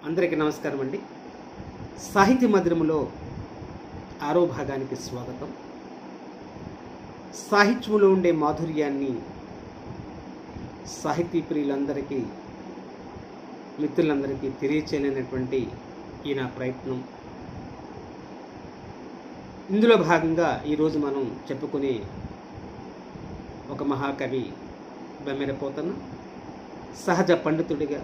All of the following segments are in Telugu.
అందరికీ నమస్కారం అండి సాహిత్య మధురములో ఆరో భాగానికి స్వాగతం సాహిత్యంలో ఉండే మాధుర్యాన్ని సాహితీ ప్రియులందరికీ మిత్రులందరికీ తెలియచేయలేనటువంటి ఈ నా ప్రయత్నం ఇందులో భాగంగా ఈరోజు మనం చెప్పుకునే ఒక మహాకవి బెమ్మెరపోతన సహజ పండితుడిగా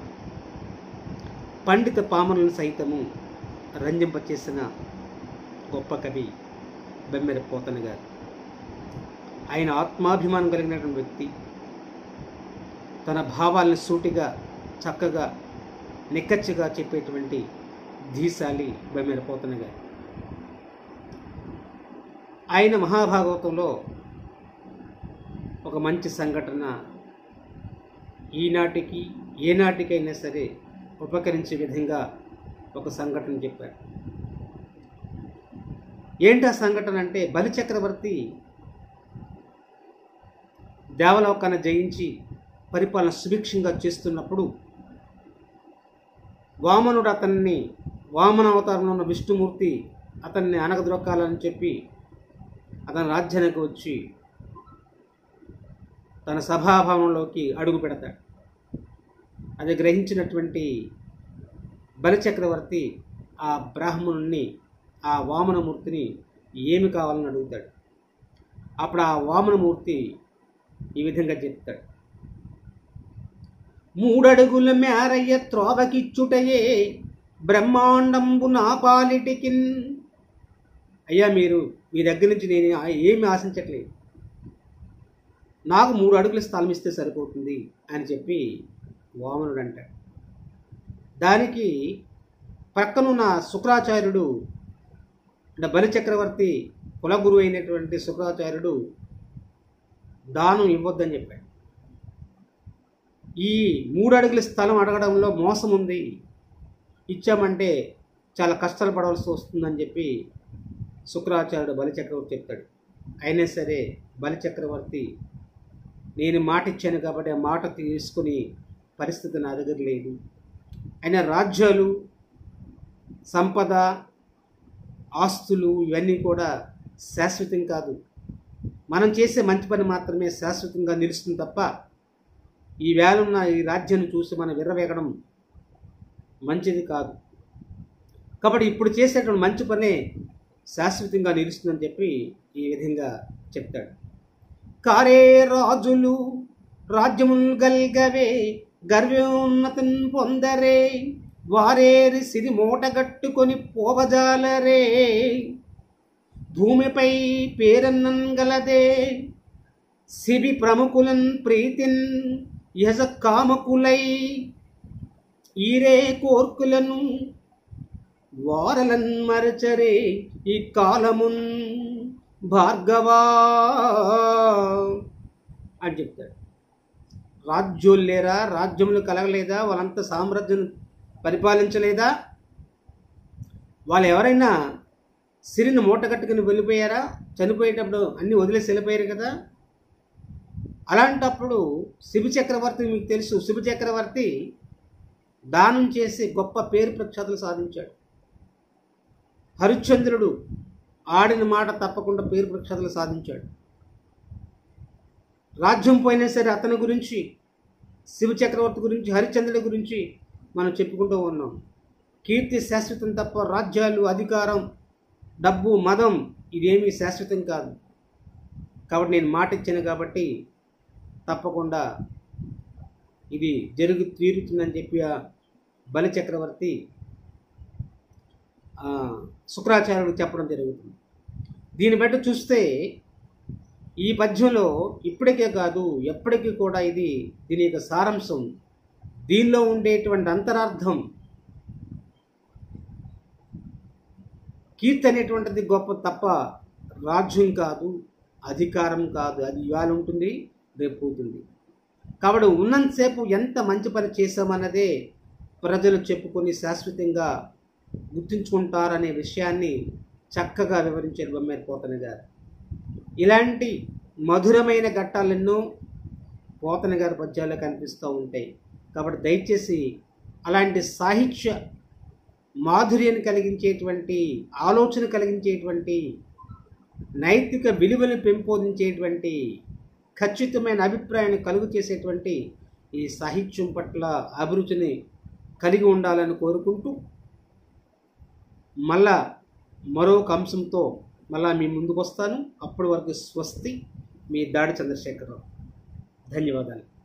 పండిత పామరులను సైతము రంజింపచేసిన గొప్ప కవి బెమ్మెర పోతన గారు ఆయన ఆత్మాభిమానం కలిగినటువంటి వ్యక్తి తన భావాలను సూటిగా చక్కగా నిక్కచ్చిగా చెప్పేటువంటి ధీశాలి బెమ్మెర పోతన గారు ఆయన మహాభాగవతంలో ఒక మంచి సంఘటన ఈనాటికి ఏనాటికైనా సరే ఉపకరించే విధంగా ఒక సంఘటన చెప్పారు ఏంటి ఆ సంఘటన అంటే బలి చక్రవర్తి దేవలోకాన్ని జయించి పరిపాలన సుభిక్షంగా చేస్తున్నప్పుడు వామనుడు అతన్ని వామన అవతారంలో ఉన్న విష్ణుమూర్తి అతన్ని అనగదొక్కాలని చెప్పి అతని రాజ్యానికి వచ్చి తన సభాభవనంలోకి అడుగు పెడతాడు అది గ్రహించినటువంటి బలిచక్రవర్తి ఆ బ్రాహ్మణుణ్ణి ఆ వామనమూర్తిని ఏమి కావాలని అడుగుతాడు అప్పుడు ఆ వామనమూర్తి ఈ విధంగా చెప్తాడు మూడడుగుల మేరయ్య త్రోవకిచ్చుటయే బ్రహ్మాండంబు నా పాలిటికిన్ అయ్యా మీరు మీ దగ్గర నుంచి నేను ఏమి ఆశించట్లేదు నాకు మూడు అడుగుల స్థలం ఇస్తే సరిపోతుంది అని చెప్పి వామనుడు అంటాడు దానికి పక్కనున్న శుక్రాచార్యుడు అంటే బలిచక్రవర్తి కులగురు అయినటువంటి శుక్రాచార్యుడు దానం ఇవ్వద్దని చెప్పాడు ఈ మూడు అడుగుల స్థలం అడగడంలో మోసం ఉంది ఇచ్చామంటే చాలా కష్టాలు పడవలసి వస్తుందని చెప్పి శుక్రాచార్యుడు బలిచక్రవర్తి చెప్తాడు అయినా సరే బలిచక్రవర్తి నేను మాట ఇచ్చాను కాబట్టి ఆ మాట తీసుకుని పరిస్థితి నా దగ్గర లేదు అయినా రాజ్యాలు సంపద ఆస్తులు ఇవన్నీ కూడా శాశ్వతం కాదు మనం చేసే మంచి పని మాత్రమే శాశ్వతంగా నిలుస్తుంది తప్ప ఈ వేళున్న ఈ రాజ్యాన్ని చూసి మనం విర్రవేగడం మంచిది కాదు కాబట్టి ఇప్పుడు చేసేటువంటి మంచి పనే శాశ్వతంగా నిలుస్తుందని చెప్పి ఈ విధంగా చెప్తాడు కారే రాజులు రాజ్యముల్ గల్గవే గర్వోన్నతిన్ పొందరే వారేరి సిరి మూటగట్టుకొని పోవజాలరే భూమిపై పేరన్నన్ గలదే శిబి ప్రముఖులన్ ప్రీతిన్ యజ కామకులై ఈరే కోర్కులను వారలన్ మరచరే ఈ కాలమున్ భార్గవా అని చెప్తాడు రాజ్యోలు లేరా రాజ్యములు కలగలేదా వాళ్ళంతా సామ్రాజ్యం పరిపాలించలేదా వాళ్ళు ఎవరైనా సిరిని మూటగట్టుకుని వెళ్ళిపోయారా చనిపోయేటప్పుడు అన్నీ వదిలేసి వెళ్ళిపోయారు కదా అలాంటప్పుడు శిబి చక్రవర్తి మీకు తెలుసు శిబి చక్రవర్తి దానం చేసి గొప్ప పేరు ప్రఖ్యాతులు సాధించాడు హరిశ్చంద్రుడు ఆడిన మాట తప్పకుండా పేరు ప్రఖ్యాతులు సాధించాడు రాజ్యం పోయినా సరే అతని గురించి శివ చక్రవర్తి గురించి హరిశ్చంద్రుడి గురించి మనం చెప్పుకుంటూ ఉన్నాం కీర్తి శాశ్వతం తప్ప రాజ్యాలు అధికారం డబ్బు మదం ఇదేమీ శాశ్వతం కాదు కాబట్టి నేను మాట ఇచ్చాను కాబట్టి తప్పకుండా ఇది జరుగు తీరుతుందని చెప్పి ఆ బలి చక్రవర్తి శుక్రాచార్యుడు చెప్పడం జరుగుతుంది దీన్ని బట్టి చూస్తే ఈ పద్యంలో ఇప్పటికే కాదు ఎప్పటికీ కూడా ఇది దీని యొక్క సారాంశం దీనిలో ఉండేటువంటి అంతరార్థం కీర్తి అనేటువంటిది గొప్ప తప్ప రాజ్యం కాదు అధికారం కాదు అది ఇవాళ ఉంటుంది రేపు పోతుంది కాబట్టి ఉన్నంతసేపు ఎంత మంచి పని చేశామన్నదే ప్రజలు చెప్పుకొని శాశ్వతంగా గుర్తుంచుకుంటారనే విషయాన్ని చక్కగా వివరించారు బొమ్మేరు పోతన గారు ఇలాంటి మధురమైన ఘట్టాలెన్నో పోతన గారి పద్యాల్లో కనిపిస్తూ ఉంటాయి కాబట్టి దయచేసి అలాంటి సాహిత్య మాధుర్యాన్ని కలిగించేటువంటి ఆలోచన కలిగించేటువంటి నైతిక విలువలను పెంపొందించేటువంటి ఖచ్చితమైన అభిప్రాయాన్ని కలుగు చేసేటువంటి ఈ సాహిత్యం పట్ల అభిరుచిని కలిగి ఉండాలని కోరుకుంటూ మళ్ళా మరొక అంశంతో మళ్ళా మీ ముందుకు వస్తాను అప్పటి వరకు స్వస్తి మీ దాడి చంద్రశేఖరరావు ధన్యవాదాలు